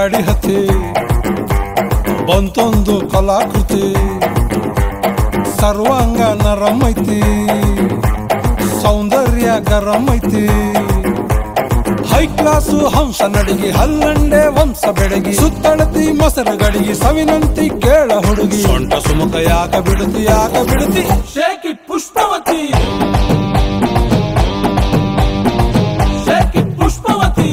ಗಾಡಿ ಹತ್ತಿ ಬಂತೊಂದು ಕಲಾಕೃತಿ ಸರ್ವಾಂಗ ನರಂ ಐತಿ ಸೌಂದರ್ಯ ಗರಂ ಐತಿ ಹೈ ಕ್ಲಾಸು ಹಂಸ ನಡಿಗೆ ಹಲ್ಲಂಡೆ ವಂಶ ಬೆಡಗಿ ಸುತ್ತಳತಿ ಮೊಸರು ಗಡಿಗೆ ಸವಿನಂತಿ ಕೇಳ ಹುಡುಗಿ ಸೊಂಟ ಸುಮುಖ ಯಾಕ ಬಿಡುತ್ತಿ ಯಾಕ ಬಿಡುತ್ತಿ Shake it, Pushpavati. Shake it, Pushpavati.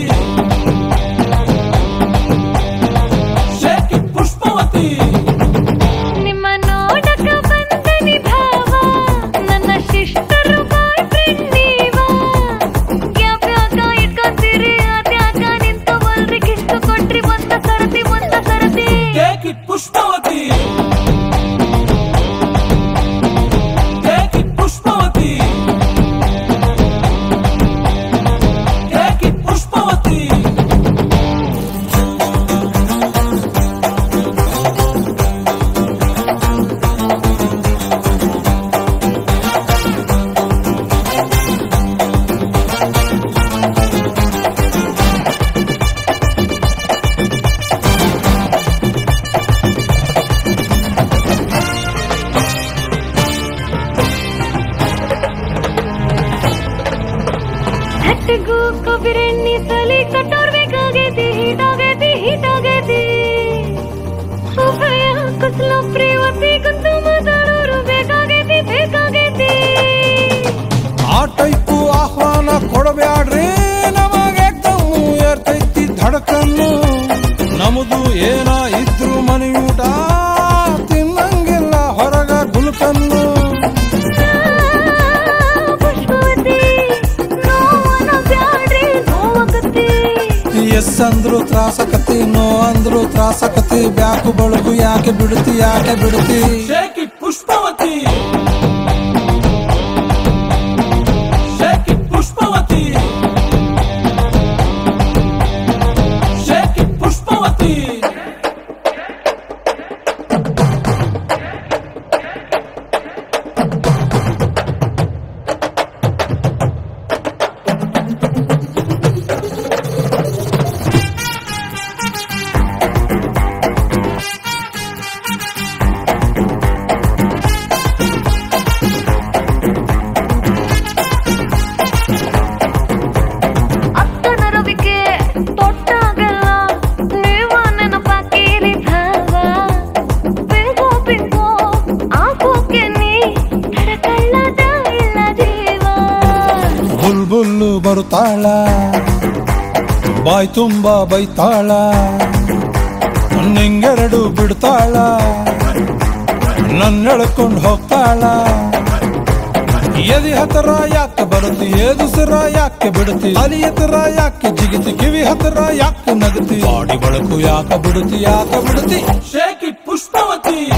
Shake it, Pushpavati. ನಿಮ್ಮ ನೋಡಕ ಬಂದನಿ ಭಾವ ನನ್ನ ಶಿಷ್ಟರು ಬಾಯ್ ಫ್ರೆಂಡ್ ನೀವ ಯಾವ್ಯಾಕ ಇಟ್ಕೊಂತೀರಿ ಅದ್ಯಾಕ ನಿಂತು ಬಲ್ರಿ ಕಿಸ್ತು ಕೊಟ್ರಿ ಒಂದ ಸರತಿ ಒಂದ ಸರತಿ Take it, Pushpavati. Take it, Pushpavati. Take it, Pushpavati. ಹಟ್ಟಿಗೂ ಕೊಬ್ಬಿರೆಣ್ಣಿ ಸಲಿ ಕಟ್ಟೋರ್ಬೇಕಾಗೈತಿ ಹೀಟಾಗೈತಿ ಹೀಟಾಗೈತಿ ಉಭಯ ಕುಸಲು ಪ್ರೇವತಿ ಕುಂತು ಮಾತಾಡೋರು ಬೇಕಾಗೈತಿ ಬೇಕಾಗೈತಿ ಆ ಟೈಪು ಆಹ್ವಾನ ಕೊಡಬ್ಯಾಡ್ರಿ ನಮಗೆ ಕಮ್ಮು ಏರ್ತೈತಿ ಧಡಕನ್ನು ನಮ್ದು ಏನ ಇದ್ರು ಮನೆಯೂಟ ತಿನ್ನಂಗಿಲ್ಲ ಹೊರಗ ಗುಲ್ಕನ್ನು ಪುಷ್ಪವತಿ ನೋವನ ಬ್ಯಾಡ್ರಿ ನೋವಾಗತ್ತಿ ಎಸ್ ಅಂದ್ರು ತ್ರಾಸಕತಿ ನೋ ಅಂದ್ರು ತ್ರಾಸಕತಿ ಬ್ಯಾಕು ಬಳಗು ಯಾಕೆ ಬಿಡುತ್ತಿ ಯಾಕೆ ಬಿಡುತ್ತಿ Shake it, Pushpavati. Shake it, Pushpavati. Shake it, Pushpavati. ಅಕ್ಕನ ರವಿಕೆ ತೊಟ್ಟಾಗಲ್ಲ ನೀವ ನೆನಪಾಕೀರಿ ಭಾವ ಬಿಂಗೋ ಬಿಂಗೋ ಆಗೋಕೆ ನೀ ತಡಕಳ್ಳದ ಇಲ್ಲ ಜೀವ ಬುಲ್ ಬುಲ್ಲು ಬರುತ್ತಾಳ ಬಾಯ್ ತುಂಬ ಬೈತಾಳ ನಿಂಗೆರಡು ಬಿಡ್ತಾಳ ನನ್ನ ಎಳ್ಕೊಂಡು ಹೋಗ್ತಾಳ ಎದಿ ಹತ್ರ ಯಾಕೆ ಬರುತ್ತಿ ಏದುಸಿರ ಯಾಕೆ ಬಿಡುತ್ತಿ ಅಲಿ ಹತ್ರ ಯಾಕೆ ಜಿಗಿತಿ ಕಿವಿ ಹತ್ರ ಯಾಕೆ ನಗತಿ ಬಾಡಿ ಬಳಕು ಯಾಕೆ ಬಿಡುತ್ತಿ ಯಾಕೆ ಬಿಡುತ್ತಿ Shake it, Pushpavati.